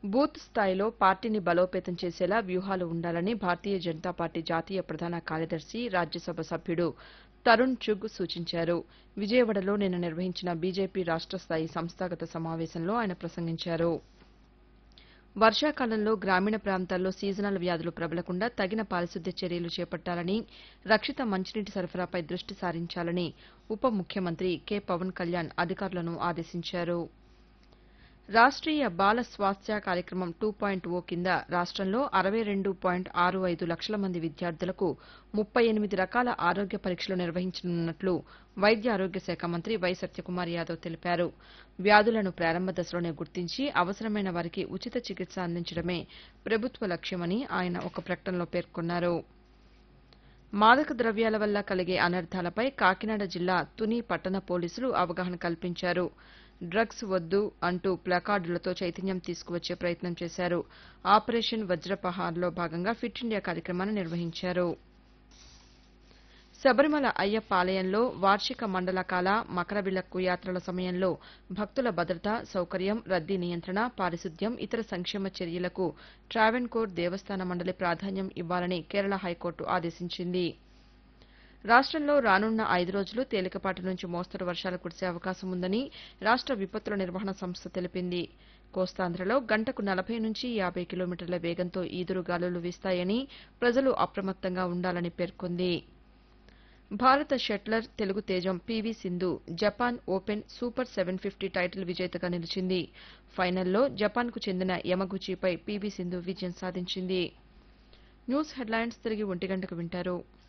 booth స్థాయిలో పార్టీని బలోపేతం చేసేలా వ్యూహాలు ఉండాలని భారతీయ జనతా పార్టీ జాతీయ ప్రధాన కార్యదర్శి రాజ్యసభ సభ్యుడు తరుణ్ చుగ్ సూచించారు విజయవాడలో నిన్న నిర్వహించిన బీజేపీ రాష్ట స్థాయి సంస్థాగత సమావేశంలో ఆయన ప్రసంగించారు వర్షాకాలంలో గ్రామీణ ప్రాంతాల్లో సీజనల్ వ్యాధులు ప్రబలకుండా తగిన పారిశుద్ధ్య చర్యలు చేపట్టాలని రక్షిత మంచినీటి సరఫరాపై దృష్టి సారించాలని ఉప ముఖ్యమంత్రి కె పవన్ కళ్యాణ్ అధికారులను ఆదేశించారు రాష్ట్రీయ బాల స్వాస్థ్య కార్యక్రమం టూ పాయింట్ ఓ కింద రాష్టంలో అరవై రెండు పాయింట్ ఆరు ఐదు లక్షల మంది విద్యార్థులకు ముప్పై ఎనిమిది రకాల ఆరోగ్య పరీక్షలు నిర్వహించనున్నట్లు వైద్య ఆరోగ్య శాఖ మంత్రి వై సత్యకుమార్ యాదవ్ తెలిపారు వ్యాధులను ప్రారంభ దశలోనే గుర్తించి అవసరమైన వారికి ఉచిత చికిత్స అందించడమే ప్రభుత్వ లక్ష్యమని ఆయన ఒక ప్రకటనలో పేర్కొన్నారు మాదక ద్రవ్యాల వల్ల కలిగే అనర్థాలపై కాకినాడ జిల్లా తుని పట్టణ పోలీసులు అవగాహన కల్పించారు డ్రగ్స్ వద్దు అంటూ ప్లకార్డులతో చైతన్యం తీసుకువచ్చే ప్రయత్నం చేశారు ఆపరేషన్ వజ్రపహార్లో భాగంగా ఫిట్ ఇండియా కార్యక్రమాన్ని నిర్వహించారు శబరిమల అయ్యప్ప ఆలయంలో వార్షిక మండలకాల మకరవిలక్కు యాత్రల సమయంలో భక్తుల భద్రత సౌకర్యం రద్దీ నియంత్రణ పారిశుద్ధ్యం ఇతర సంక్షేమ చర్యలకు ట్రావెన్కోర్ దేవస్థాన మండలి ప్రాధాన్యం ఇవ్వాలని కేరళ హైకోర్టు ఆదేశించింది రాష్టంలో రానున్న ఐదు రోజులు తేలికపాటి నుంచి మోస్తరు వర్షాలు కురిసే అవకాశం ఉందని రాష్ట విపత్తుల నిర్వహణ సంస్థ తెలిపింది కోస్తాంధ్రలో గంటకు నలభై నుంచి యాబై కిలోమీటర్ల వేగంతో ఈదురుగాలులు వీస్తాయని ప్రజలు అప్రమత్తంగా ఉండాలని పేర్కొంది భారత షట్లర్ తెలుగు తేజం PV Sindhu Japan open super seven fifty title విజేతగా నిలిచింది ఫైనల్లో జపాన్కు చెందిన యమగుచిపై పీవీ సింధు విజయం సాధించింది న్యూస్ హెడ్లైన్స్ తిరిగి ఒంటి గంటకు వింటారు